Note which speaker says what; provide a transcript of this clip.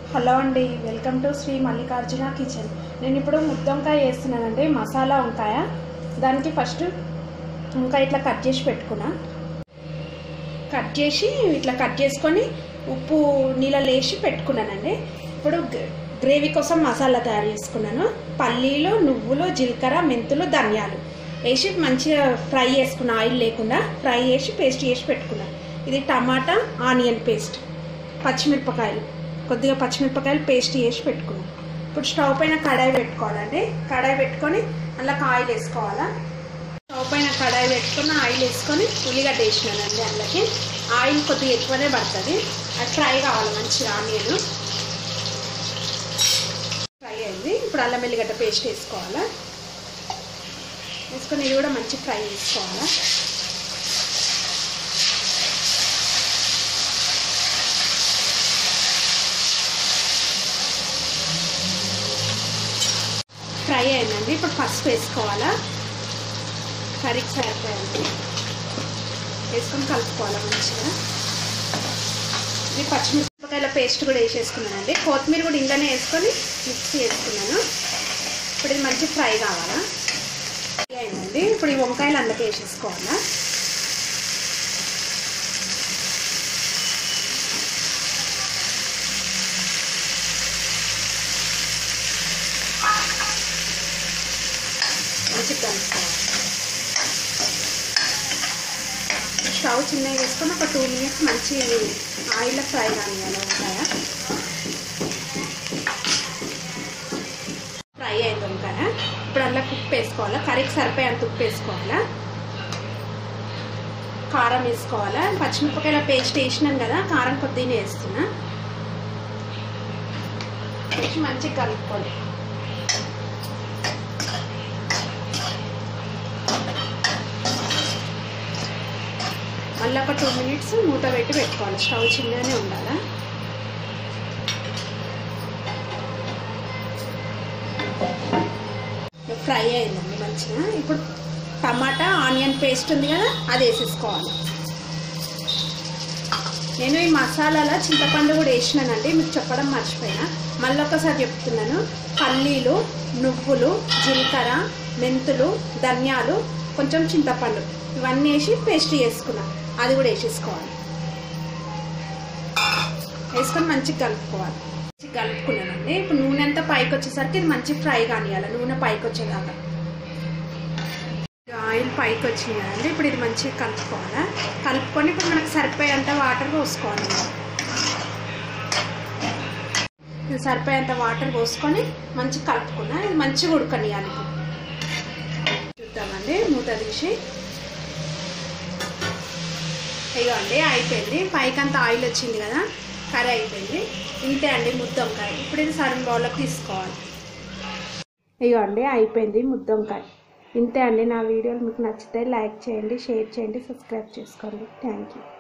Speaker 1: hello అండి welcome to Sri Mallikarjuna kitchen నేను ఇప్పుడు ముద్దొంకాయ వేస్తున్నానండి మసాలా వంకాయ దానికి ఫస్ట్ వంకాయ ఇట్లా కట్ చేసి పెట్టుకున్నా కట్ చేసి ఇట్లా కట్ చేసుకొని ఉప్పు నీళ్ళలో వేసి పెట్టుకున్నానండి ఇప్పుడు గ- గ్రేవీ కోసం మసాలా తయారు చేసుకున్నాను పల్లీలు నువ్వులు జీలకర్ర మెంతులు ధనియాలు వేసి మంచిగా ఫ్రై చేసుకున్న ఆయిల్ లేకుండా ఫ్రై చేసి పేస్ట్ చేసి పెట్టుకున్నాను ఇది టమాటా ఆనియన్ పేస్ట్ పచ్చిమిరపకాయలు కొద్దిగా పచ్చిమిరపకాయలు పేస్ట్ చేసి పెట్టుకున్నాం ఇప్పుడు స్టవ్ పైన కడాయి పెట్టుకోవాలండి కడాయి పెట్టుకొని అందులో ఆయిల్ వేసుకోవాలా స్టవ్ పైన కడాయి పెట్టుకొని ఆయిల్ వేసుకొని ఉల్లిగడ్డ వేసినానండి అందులోకి ఆయిల్ కొద్దిగా ఎక్కువనే పడుతుంది అది ఫ్రై కావాలి మంచిగా ఆనియన్ ఫ్రై అయింది ఇప్పుడు అల్లం ఎల్లిగడ్డ పేస్ట్ వేసుకోవాలా వేసుకొని ఇది కూడా మంచి ఫ్రై చేసుకోవాలా ఫ్రై అయిందండి ఇప్పుడు పసుపు వేసుకోవాలా కర్రీకి సరిపోయింది వేసుకొని కలుపుకోవాలి మంచిగా ఇది పచ్చిమిరపకాయల పేస్ట్ కూడా వేసేసుకున్నానండి కొత్తిమీర కూడా ఇంట్లోనే వేసుకొని మిక్స్ చేసుకున్నాను ఇప్పుడు ఇది మంచి ఫ్రై కావాలా ఫ్రై అయిందండి ఇప్పుడు ఈ వంకాయలు అందులోకి వేసేసుకోవాలా మంచి కలుపుకోవాలి స్టవ్ చిన్నగా వేసుకొని ఒక టూ మినిట్స్ మంచి ఆయిల్లో ఫ్రై కానివ్వాలి వంకాయ ఫ్రై అయింది వంకాయ ఇప్పుడు అందులో ఉప్పు వేసుకోవాలా కర్రీకి సరిపోయేంత ఉప్పు వేసుకోవాలా కారం వేసుకోవాలా పచ్చిమిరపకాయల పేస్ట్ వేసినాను కదా కారం కొద్దిగా వేస్తున్నా వేసి మంచిగా కలుపుకోండి మళ్ళీ ఒక టూ మినిట్స్ మూత పెట్టి పెట్టుకోవాలి స్టవ్ చిన్నగానే ఉండాలా ఫ్రై అయిందండి మంచిగా ఇప్పుడు టమాటా ఆనియన్ పేస్ట్ ఉంది కదా అది వేసేసుకోవాలి నేను ఈ మసాలాలో చింతపండు కూడా వేసినానండి మీకు చెప్పడం మర్చిపోయినా మళ్ళీ ఒకసారి చెప్తున్నాను పల్లీలు నువ్వులు జీలకర్ర మెంతులు ధనియాలు కొంచెం చింతపండు ఇవన్నీ వేసి పేస్ట్ చేసుకున్నా అది కూడా వేసేసుకోవాలి వేసుకొని మంచిగా కలుపుకోవాలి మంచిగా కలుపుకున్నానండి ఇప్పుడు నూనె అంతా పైకి వచ్చేసరికి ఇది మంచి ఫ్రై కానివ్వాలి నూనె పైకి వచ్చేదాకా ఆయిల్ పైకి వచ్చింది కదండి ఇప్పుడు ఇది మంచిగా కలుపుకోవాలా కలుపుకొని ఇప్పుడు మనకు సరిపోయేంత వాటర్ పోసుకోవాలి ఇది సరిపోయేంత వాటర్ పోసుకొని మంచిగా కలుపుకున్నా ఇది మంచిగా ఉడకనియాలి ఇప్పుడు చూద్దామండి మూత తీసి ఇదిగోండి అయిపోయింది పైకి అంత ఆయిల్ వచ్చింది కదా కర్రీ అయిపోయింది ఇంతే అండి ముద్దంకాయ ఇప్పుడు ఇది సర్వింగ్ బౌల్లోకి తీసుకోవాలి ఇదిగోండి అయిపోయింది ముద్దంకాయ ఇంతే అండి నా వీడియోలు మీకు నచ్చితే లైక్ చేయండి షేర్ చేయండి సబ్స్క్రైబ్ చేసుకోండి థ్యాంక్ యూ